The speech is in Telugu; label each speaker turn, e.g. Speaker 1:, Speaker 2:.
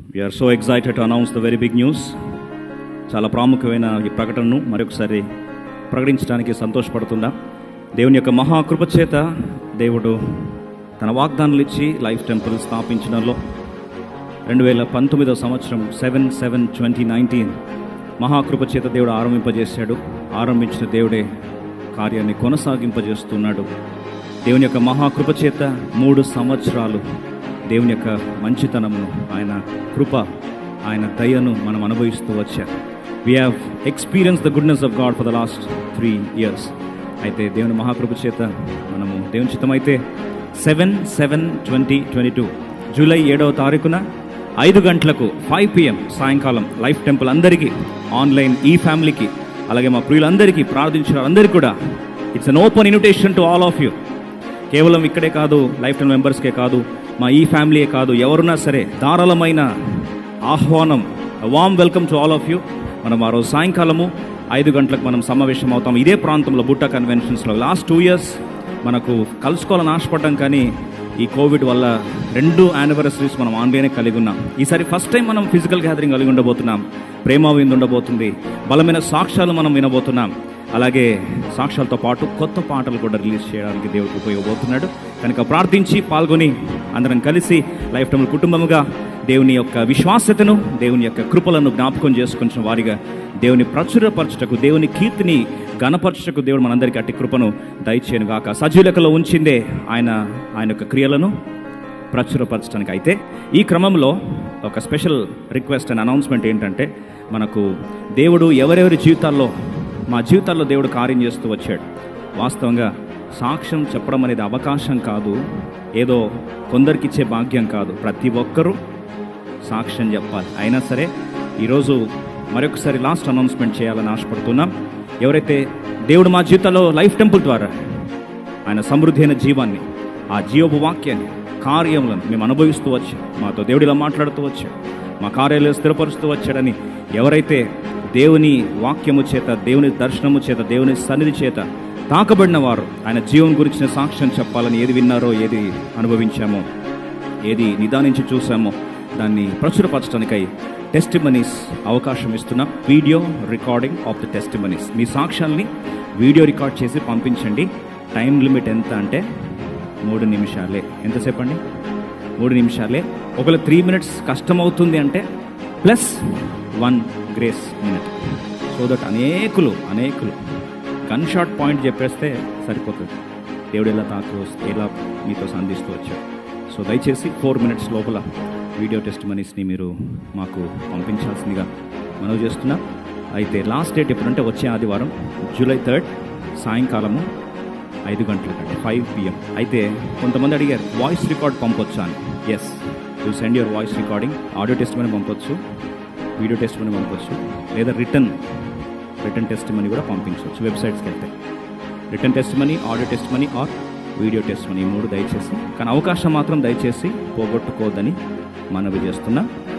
Speaker 1: we are so excited to announce the very big news చాలా ప్రాముఖ్యమైన ఈ ప్రకటనను మరొకసారి ప్రకటించడానికి సంతోషపడుతుందా దేవుని యొక్క మహాకృప చేత దేవుడు తన వాగ్దానాలు ఇచ్చి లైఫ్ టెంపుల్ స్థాపించడంలో రెండు వేల పంతొమ్మిదవ సంవత్సరం సెవెన్ సెవెన్ ట్వంటీ నైన్టీన్ మహాకృప చేత దేవుడు ఆరంభింపజేశాడు ఆరంభించిన దేవుడే కార్యాన్ని కొనసాగింపజేస్తున్నాడు దేవుని యొక్క మహాకృప చేత మూడు సంవత్సరాలు దేవుని యొక్క మంచితనమును ఆయన కృప ఆయన దయను మనం అనుభవిస్తూ వచ్చాం we have experience the goodness of God for the last three years అయితే దేవుని మహాకృప చేత మనము దేవుని చిత్తమైతే seven seven twenty twenty two July ఏడవ తారీఖున ఐదు గంటలకు ఫైవ్ పిఎం సాయంకాలం లైఫ్ టెంపుల్ అందరికీ ఆన్లైన్ ఈ ఫ్యామిలీకి అలాగే మా ప్రియులందరికీ ప్రార్థించిన అందరికీ కూడా it's an open invitation to all of you కేవలం ఇక్కడే కాదు లైఫ్ టైం మెంబర్స్కే కాదు మా ఈ ఫ్యామిలీయే కాదు ఎవరున్నా సరే ధారాళమైన ఆహ్వానం warm welcome to all of you మనం ఆ రోజు సాయంకాలము ఐదు గంటలకు మనం సమావేశం అవుతాం ఇదే ప్రాంతంలో బుట్ట కన్వెన్షన్స్లో లాస్ట్ టూ ఇయర్స్ మనకు కలుసుకోవాలని ఆశపడ్డాం కానీ ఈ కోవిడ్ వల్ల రెండు యానివర్సరీస్ మనం ఆన్లైనే కలిగి ఉన్నాం ఈసారి ఫస్ట్ టైం మనం ఫిజికల్ గ్యాదరింగ్ కలిగి ఉండబోతున్నాం ప్రేమ విందు ఉండబోతుంది బలమైన సాక్ష్యాలు మనం వినబోతున్నాం అలాగే సాక్ష్యాలతో పాటు కొత్త పాటలు కూడా రిలీజ్ చేయడానికి దేవుడికి ఉపయోగపోతున్నాడు కనుక ప్రార్థించి పాల్గొని అందరం కలిసి లైఫ్ టైం కుటుంబముగా దేవుని యొక్క విశ్వాసతను దేవుని యొక్క కృపలను జ్ఞాపకం చేసుకున్న వారిగా దేవుని ప్రచురపరచుటకు దేవుని కీర్తిని గణపరచుటకు దేవుడు మనందరికీ అట్టి కృపను దయచేయను గాక సజీలకలో ఉంచిందే ఆయన ఆయన యొక్క క్రియలను ప్రచురపరచడానికి అయితే ఈ క్రమంలో ఒక స్పెషల్ రిక్వెస్ట్ అండ్ అనౌన్స్మెంట్ ఏంటంటే మనకు దేవుడు ఎవరెవరి జీవితాల్లో మా జీవితాల్లో దేవుడు కార్యం చేస్తూ వచ్చాడు వాస్తవంగా సాక్ష్యం చెప్పడం అనేది అవకాశం కాదు ఏదో కొందరికి ఇచ్చే భాగ్యం కాదు ప్రతి ఒక్కరూ సాక్ష్యం చెప్పాలి అయినా సరే ఈరోజు మరొకసారి లాస్ట్ అనౌన్స్మెంట్ చేయాలని ఆశపడుతున్నాం ఎవరైతే దేవుడు మా జీవితంలో లైఫ్ టెంపుల్ ద్వారా ఆయన సమృద్ధి అయిన జీవాన్ని ఆ జీవపు వాక్యాన్ని కార్యములను మేము అనుభవిస్తూ వచ్చాం మాతో దేవుడు ఇలా మాట్లాడుతూ వచ్చాడు మా కార్యాలు స్థిరపరుస్తూ వచ్చాడని ఎవరైతే దేవుని వాక్యము చేత దేవుని దర్శనము చేత దేవుని సన్నిధి చేత తాకబడిన వారు ఆయన జీవం గురించిన సాక్ష్యం చెప్పాలని ఏది విన్నారో ఏది అనుభవించామో ఏది నిదానించి చూసామో దాన్ని ప్రచురపరచడానికై టెస్టిమనీస్ అవకాశం ఇస్తున్నాం video recording of the testimonies మీ సాక్ష్యాల్ని వీడియో రికార్డ్ చేసి పంపించండి టైం లిమిట్ ఎంత అంటే మూడు నిమిషాలే ఎంతసేపు అండి మూడు నిమిషాలే ఒకవేళ త్రీ మినిట్స్ కష్టమవుతుంది అంటే plus one grace minute so that అనేకులు అనేకులు గన్ షాట్ పాయింట్ చెప్పేస్తే సరిపోతుంది దేవుడు ఎలా తాకు ఎలా మీతో సంధిస్తూ వచ్చాడు సో దయచేసి ఫోర్ మినిట్స్ లోపల వీడియో టెస్ట్ మనీస్ని మీరు మాకు పంపించాల్సిందిగా మనవి చేస్తున్నా అయితే లాస్ట్ డేట్ ఎప్పుడంటే వచ్చే ఆదివారం జూలై థర్డ్ సాయంకాలము ఐదు గంటలకండి ఫైవ్ పిఎం అయితే కొంతమంది అడిగారు వాయిస్ రికార్డ్ పంపొచ్చా అని yes you send your voice recording audio testimony పంపొచ్చు వీడియో టెస్ట్ మనీ పంపొచ్చు లేదా రిటర్న్ రిటర్న్ టెస్ట్ మనీ కూడా పంపించవచ్చు వెబ్సైట్స్కి వెళ్తే written testimony audio testimony or video testimony ఈ మూడు దయచేసి కానీ అవకాశం మాత్రం దయచేసి పోగొట్టుకోవద్దని మనవి చేస్తున్నా